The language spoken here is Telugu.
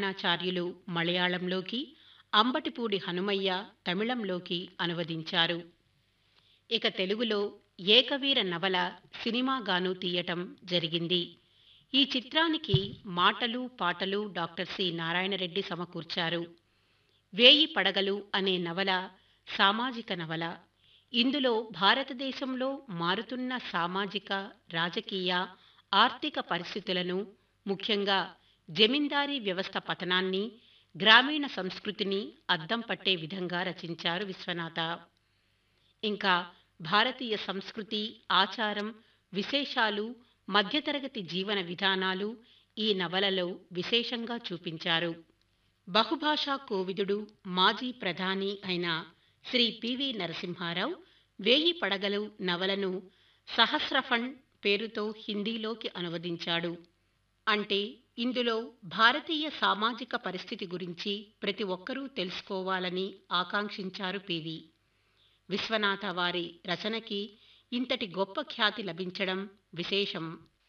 రామాయణాచార్యులు మలయాళంలోకి అంబటిపూడి హనుమయ్య తమిళంలోకి అనువదించారు ఇక తెలుగులో ఏకవీర నవల సినిమాగాను తీయటం జరిగింది ఈ చిత్రానికి మాటలు పాటలు డాక్టర్ సి నారాయణరెడ్డి సమకూర్చారు వేయి పడగలు అనే నవల సామాజిక నవల ఇందులో భారతదేశంలో మారుతున్న సామాజిక రాజకీయ ఆర్థిక పరిస్థితులను ముఖ్యంగా జమీందారీ వ్యవస్థ పతనాన్ని గ్రామీణ సంస్కృతిని అద్దం పట్టే విధంగా రచించారు విశ్వనాథ ఇంకా భారతీయ సంస్కృతి ఆచారం విశేషాలు మధ్యతరగతి జీవన విధానాలు ఈ నవలలో విశేషంగా చూపించారు బహుభాషా కోవిదుడు మాజీ ప్రధాని అయిన శ్రీ పివి నరసింహారావు వేయి పడగలు నవలను సహస్రఫండ్ పేరుతో హిందీలోకి అనువదించాడు అంటే ఇందులో భారతీయ సామాజిక పరిస్థితి గురించి ప్రతి ఒక్కరూ తెలుసుకోవాలని ఆకాంక్షించారు పివి విశ్వనాథ వారి రచనకి ఇంతటి గొప్ప ఖ్యాతి లభించడం విశేషం